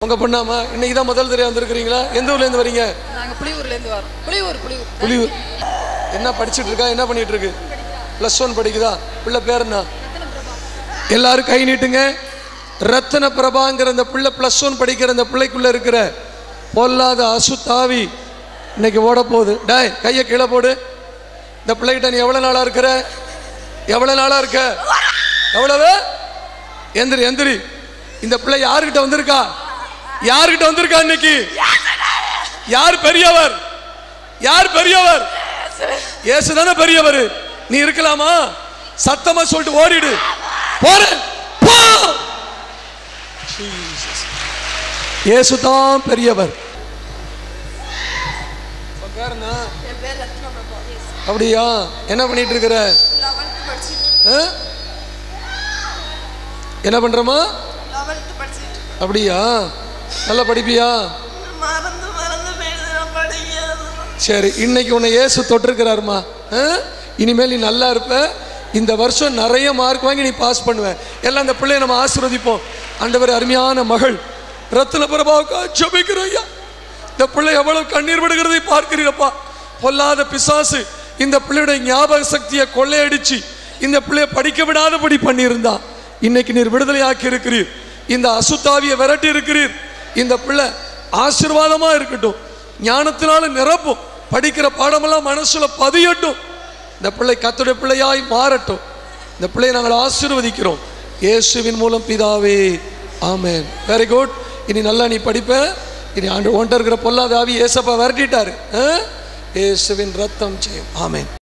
உங்க பொண்ணாமா இன்னைக்கு தான் முதல் தடவை வந்திருக்கிறீங்களா எந்த ஊர்ல இருந்து வரீங்க நாங்கள் புளியூர்லேருந்து வரோம் புளியூர் புளியூர் புலியூர் என்ன படிச்சிட்டு இருக்கா என்ன பண்ணிட்டு இருக்கு ப்ளஸ் ஒன் படிக்குதா பிள்ளை பேர் என்ன எல்லாரும் கை நீட்டுங்க ரத்தன பிரபாங்கிற அந்த பிள்ளை ப்ளஸ் ஒன் படிக்கிற அந்த பிள்ளைக்குள்ள இருக்கிற பொல்லாத அசுத்தாவி இன்னைக்கு ஓட போகுது டேய் கையை கீழே போடு இந்த பிள்ளைகிட்ட நீ எவ்வளோ நாளாக இருக்கிற எவ்வளோ நாளாக இருக்க எவ்வளவு எந்திரி எந்திரி இந்த பிள்ளை யாருக்கிட்ட வந்திருக்கா யாருக்கிட்ட வந்திருக்கா இன்னைக்கு யார் பெரியவர் யார் பெரியவர் இயேசு தானே பெரியவர் நீ இருக்கலாமா சத்தமா சொல்லிட்டு ஓடிடு போற போ Jesus. இயேசு தான் பெரியவர் உன் பேர் என்ன? என் பேர் ரத்னா பிரபா அப்படியா என்ன பண்ணிட்டு இருக்கிற லெவல்த்து படிச்சுட்டு ஆ? என்ன பண்றமா லெவல்த்து படிச்சுட்டு அப்படியா நல்லா படிப்பியா மறந்து மறந்து போயிடுது நான் படிக்காது சரி இன்னைக்கு உன்னை இயேசு தொட்டிருக்கிறாருமா ஆ? இனிமேல் நீ நல்லா இருப்ப இந்த வருஷம் நிறைய மார்க் வாங்கி நீ பாஸ் பண்ணுவ எல்லாம் அந்த பிள்ளைய நம்ம ஆசீர்வதிப்போம் ஆண்டவர் அருமையான மகள் ரத்ன பிரபாவுக்கா ஜெபிக்கிறோம் ஐயா இந்த பிள்ளை எவ்வளவு கண்ணீர் விடுகிறதை பார்க்கிறீரப்பா பொல்லாத பிசாசு இந்த பிள்ளையுடைய ஞாபக சக்தியை கொள்ளையடிச்சு இந்த பிள்ளைய படிக்க விடாதபடி பண்ணியிருந்தா இன்னைக்கு நீர் விடுதலையாக்கி இருக்கிறீர் இந்த அசுத்தாவியை விரட்டி இருக்கிறீர் இந்த பிள்ளை ஆசீர்வாதமா இருக்கட்டும் ஞானத்தினால நிரப்பும் படிக்கிற பாடமெல்லாம் மனசுல பதியட்டும் இந்த பிள்ளை கத்துடைய பிள்ளையாய் மாறட்டும் இந்த பிள்ளையை நாங்கள் ஆசீர்வதிக்கிறோம் இயேசுவின் மூலம் பிதாவே ஆமென் வெரி குட் இனி நல்லா நீ படிப்ப இனி ஆண்டு ஒன்றை இருக்கிற பொல்லாத ஆவி ஏசப்பா விரட்டிட்டாரு ஆ? இயேசுவின் ரத்தம் செய்யும் ஆமென்